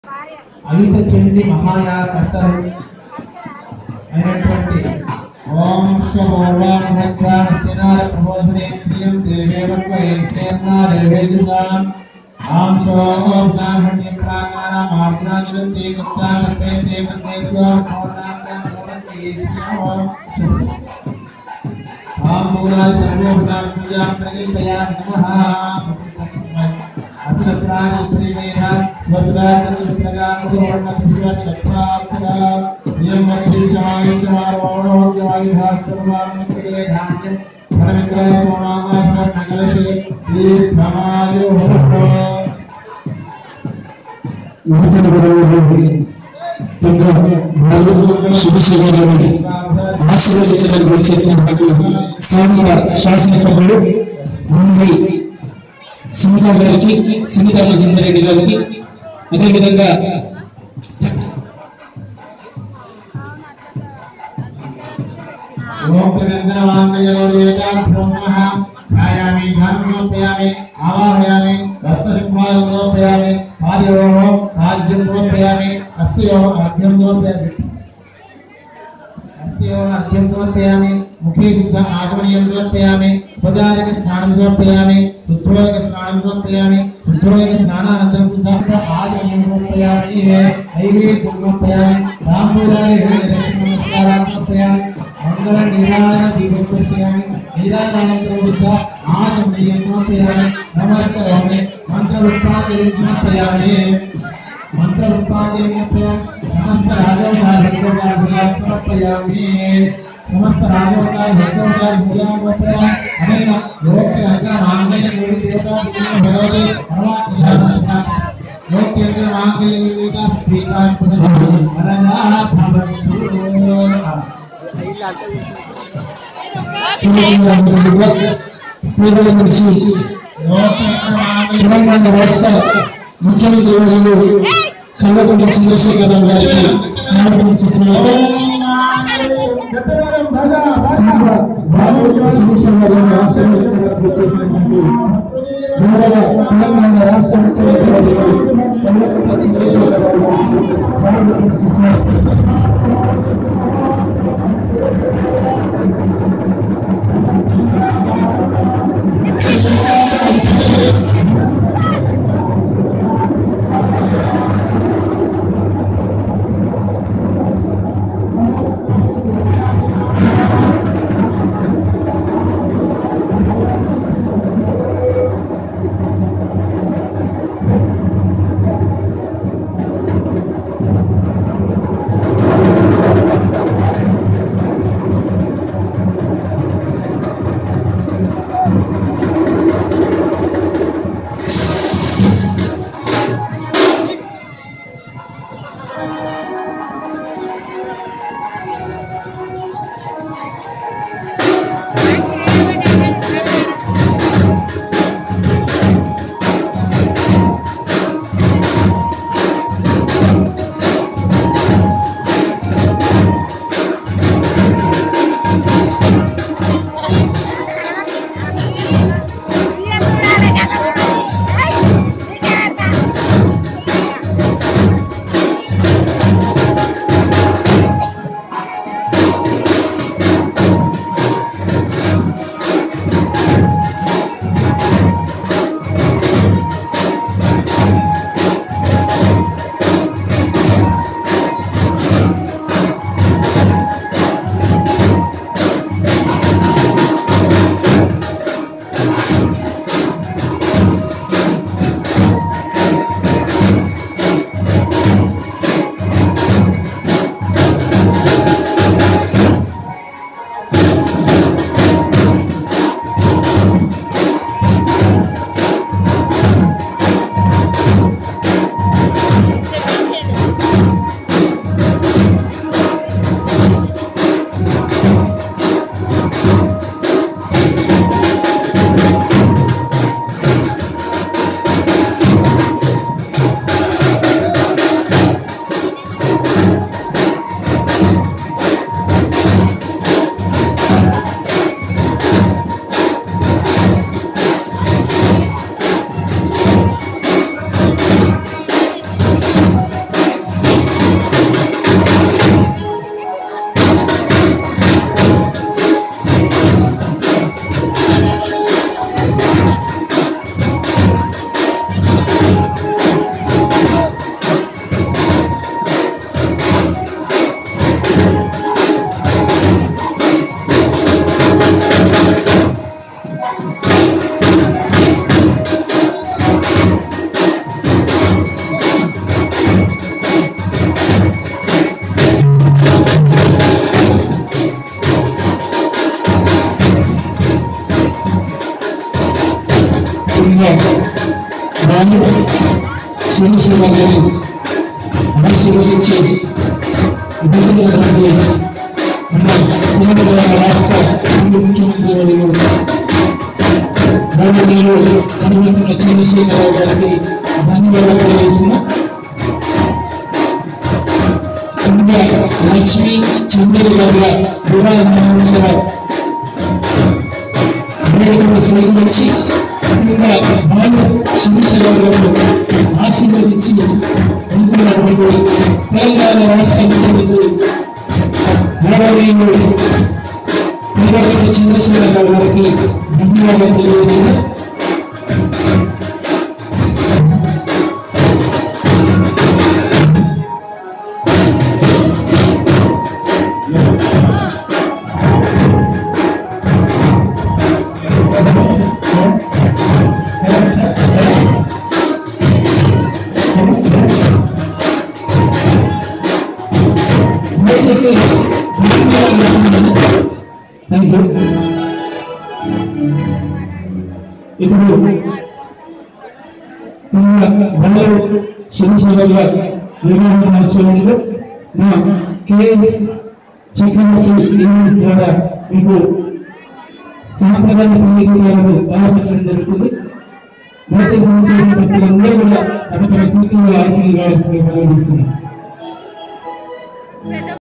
అవిత చెంది మహాయాకర్తలు అయినటువంటి ఓం శోభాభద్రాస్తినార ప్రబోధనే శ్రీయం దేవేవత్వైర్సేన్నారేవేదుగాం ఆం శోభం బ్రాహ్మణ్యం ప్రాకారం ఆజ్ఞాచంతే కృష్ణాపే దేవదేవ్యా పౌర్ణాంగం భవతి శ్యామం ఆం మూలాయ సర్వోపకార పూజా ప్రగీతయా నమః అసత్రాయ ప్రేమేన వద్రాయ సుప్రగా కుర్వణ సుప్రగా లక్షాత్రా యం మధ్య జాయ జాయ వాణో జాయ భాస్కరవాణ ప్రియ ధాన్యం పరమిత్రాయ మోనామాస నగలశే ఈ సమాజో హస్తో నూతన గురువు శుభశేఖర్ గారిని ఆశీర్వదించడానికి వచ్చేసినటువంటి స్థానిక శాసనసభ్యుడు గుండి సునీత గారికి సునీత మహేందర్ రెడ్డి గారికి అదేవిధంగా ఓం త్రిగంధనవాంగజలోదేవతాం బ్రహ్మః ఛాయామి ధ్యానమోపయామి ఆవాహయామి రత్నసింహారమోపయామి పాదయోహో రాజ్యం సమర్పయామి అస్యో అర్ఘ్యం సమర్పయామి అస్యో అర్ఘ్యం సమర్పయామి ముఖే శుద్ధ ఆగమనీయం సమర్పయామి ఉపచారిక స్నానం సమర్పయామి శుద్ధోదక స్నానం సమర్పయామి శుద్ధోదక స్నానానంతరం శుద్ధ ఆగమనీయం సమర్పయామి నైవేద్యం సమర్పయామి రాంపూజారి నమస్కారాలు సమర్పయామి మంగళ నిరాయణ దీపం సమర్పయామి నిరాయణానంతరం శుద్ధ ఆగమనీయం సమర్పయామి నమస్కారామి మంత్ర ఉత్పాదయం సమర్పయామి మంత్ర ఉత్పాదయం సమస్త రాజోగాయ సమర్పయామి సమస్త రాజోగాయ హేతోగాయ భూయామోపయామి అనేన లోక్య అగా ఆంగయ మూడి దేవతా భగవతి పరమాత్మ లోక్య ఆంగయ వివేక స్వీకార పదం వరదా భవంతు పేదల మనిషి తెలంగాణ రాష్ట్ర ముఖ్యమంత్రి వర్యులు కల్వకుంట్ల చంద్రశేఖరరావు గారికి స్వాగతం సుస్వాగతం తెలంగాణ రాష్ట్ర ముఖ్యమంత్రి వర్యులు కల్వకుంట్ల చంద్రశేఖరరావు గారికి స్వాగతం సుస్వాగతం శ్రీనిశ్వర గారిని ఆశీర్వదించి ఇవ్వబడినటువంటి మన తెలంగాణ రాష్ట్ర ముఖ్యమంత్రి వర్యులు గౌరవనీయులు కనుగొంటున్న చంద్రశేఖరరావు గారికి ధన్యవాదాలు తెలియజేసిన తుంగ లక్ష్మి చంద్రుడు గారి వివాహ మహోత్సవ వేడుకలు స్వీకరించి ఇంకా బాలు శిరీషరావు ఆశీర్వదించి వెళ్తున్నటువంటి తెలంగాణ రాష్ట్ర ముఖ్యమంత్రి గౌరవనీయులు కల్వకుంట్ల చంద్రశేఖరరావు గారికి ధన్యవాదాలు తెలియజేసిన దయచేసి థ్యాంక్ యూ ఇప్పుడు మన బండ్లు శిరీషరావు గారు వివాహ మహోత్సవంలో నా కేఎస్ చక్రవర్తి ఈవెంట్స్ ద్వారా మీకు సాంప్రదాయ పండుగలను బలపరచడం జరుగుతుంది దయచేసి చేసిన ప్రతి అందరూ కూడా తమ తమ సీట్లు ఆశీర్వాదాలు నిర్వహిస్తున్నారు